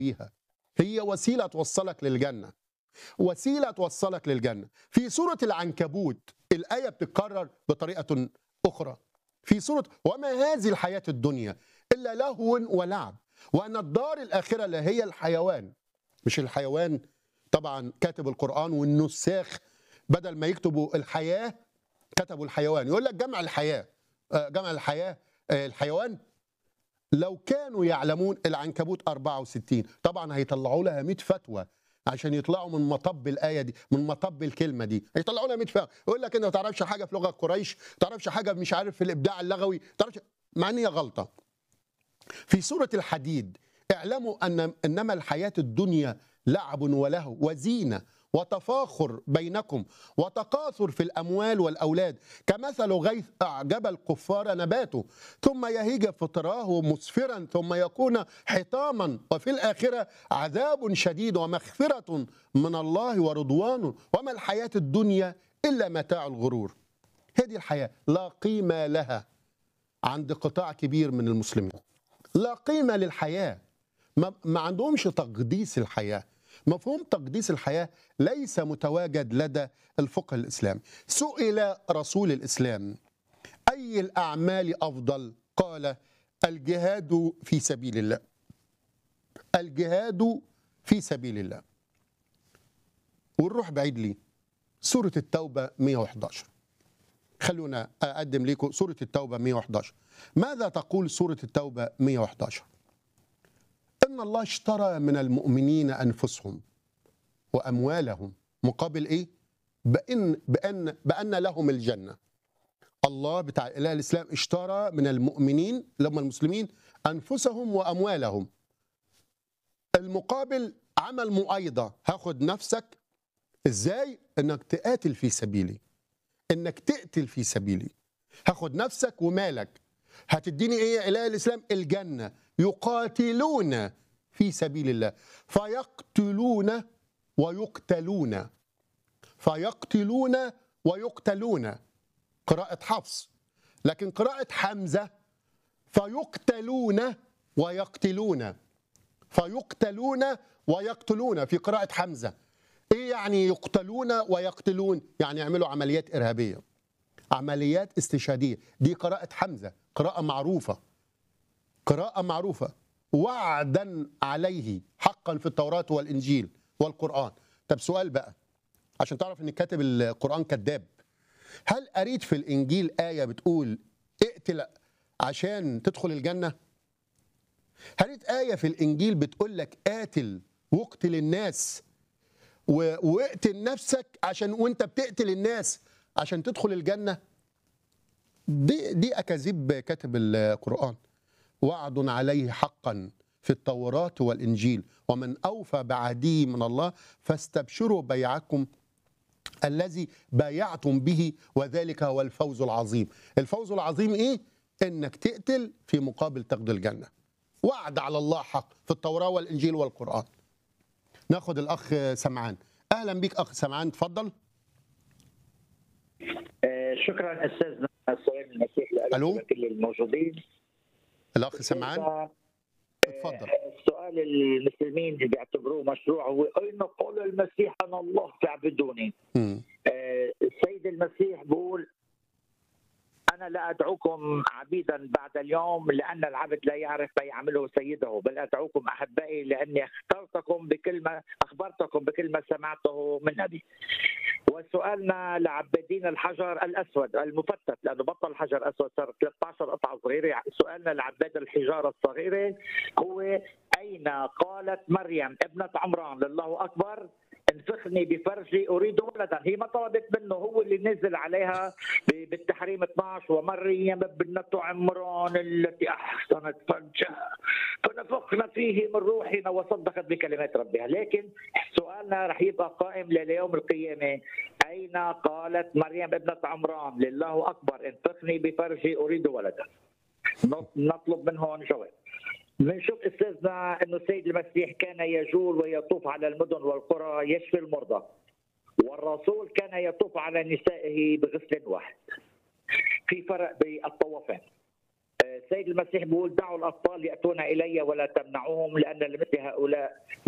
بيها هي وسيله توصلك للجنه وسيله توصلك للجنه في سوره العنكبوت الايه بتتكرر بطريقه اخرى في سوره وما هذه الحياه الدنيا الا لهو ولعب وان الدار الاخره لا هي الحيوان مش الحيوان طبعا كاتب القران والنساخ بدل ما يكتبوا الحياه كتبوا الحيوان يقول لك جمع الحياه آه، جمع الحياه آه، الحيوان لو كانوا يعلمون العنكبوت 64 طبعا هيطلعوا لها 100 فتوى عشان يطلعوا من مطب الايه دي من مطب الكلمه دي هيطلعوا لها 100 فتوى يقول لك انت ما تعرفش حاجه في لغه قريش ما تعرفش حاجه مش عارف في الابداع اللغوي ما تعرفش مع ان هي غلطه في سوره الحديد اعلموا ان انما الحياه الدنيا لعب ولهو وزينه وتفاخر بينكم وتكاثر في الاموال والاولاد كمثل غيث اعجب الكفار نباته ثم يهيج فتراه مسفرا ثم يكون حطاما وفي الاخره عذاب شديد ومغفره من الله ورضوان وما الحياه الدنيا الا متاع الغرور هذه الحياه لا قيمه لها عند قطاع كبير من المسلمين لا قيمه للحياه ما, ما عندهمش تقديس الحياه مفهوم تقديس الحياه ليس متواجد لدى الفقه الاسلامي سئل رسول الاسلام اي الاعمال افضل قال الجهاد في سبيل الله الجهاد في سبيل الله ونروح بعيد ليه سوره التوبه 111 خلونا اقدم لكم سوره التوبه 111 ماذا تقول سوره التوبه 111 ان الله اشترى من المؤمنين انفسهم واموالهم مقابل ايه بان بان بان لهم الجنه الله بتاع اله الاسلام اشترى من المؤمنين لما المسلمين انفسهم واموالهم المقابل عمل مؤايضه هاخد نفسك ازاي انك تقاتل في سبيلي انك تقتل في سبيلي هاخد نفسك ومالك هتديني ايه يا اله الاسلام الجنه يقاتلون في سبيل الله فيقتلون ويقتلون فيقتلون ويقتلون قراءة حفص لكن قراءة حمزة فيقتلون ويقتلون فيقتلون ويقتلون في قراءة حمزة ايه يعني يقتلون ويقتلون يعني يعملوا عمليات إرهابية عمليات استشهادية دي قراءة حمزة قراءة معروفة قراءة معروفة وعدا عليه حقا في التوراة والإنجيل والقرآن طب سؤال بقى عشان تعرف ان كاتب القرآن كذاب هل قريت في الإنجيل آية بتقول اقتل عشان تدخل الجنة قريت آية في الإنجيل بتقول لك قاتل واقتل الناس و- واقتل نفسك عشان وانت بتقتل الناس عشان تدخل الجنة دي دي أكاذيب كاتب القرآن وعد عليه حقا في التوراة والإنجيل ومن أوفى بعهده من الله فاستبشروا بيعكم الذي بايعتم به وذلك هو الفوز العظيم الفوز العظيم إيه؟ إنك تقتل في مقابل تاخد الجنة وعد على الله حق في التوراة والإنجيل والقرآن ناخد الأخ سمعان أهلا بيك أخ سمعان تفضل آه، شكرا استاذنا السلام المسيح لك ألو؟ ولكل الموجودين الأخ سمعان آه، اتفضل السؤال المسلمين اللي بيعتبروه مشروع هو اين قال المسيح انا الله فاعبدوني مم. آه، السيد المسيح بيقول انا لا ادعوكم عبيدا بعد اليوم لان العبد لا يعرف ما يعمله سيده بل ادعوكم احبائي لاني اخترتكم بكل ما اخبرتكم بكل ما سمعته من ابي وسؤالنا لعبادين الحجر الاسود المفتت لانه بطل حجر اسود صار 13 قطعه صغيره سؤالنا لعباد الحجاره الصغيره هو اين قالت مريم ابنه عمران لله اكبر انفخني بفرجي اريد ولدا هي ما طلبت منه هو اللي نزل عليها ب- بالتحريم 12 ومريم ابنه عمران التي احسنت فرجها فنفخنا فيه من روحنا وصدقت بكلمات ربها لكن سؤالنا رح يبقى قائم ليوم القيامه اين قالت مريم ابنه عمران لله اكبر انفخني بفرجي اريد ولدا نطلب منهم جواب بنشوف استاذنا انه السيد المسيح كان يجول ويطوف على المدن والقرى يشفي المرضى والرسول كان يطوف على نسائه بغسل واحد في فرق بالطوافين السيد المسيح بيقول دعوا الاطفال ياتون الي ولا تمنعوهم لان لمثل هؤلاء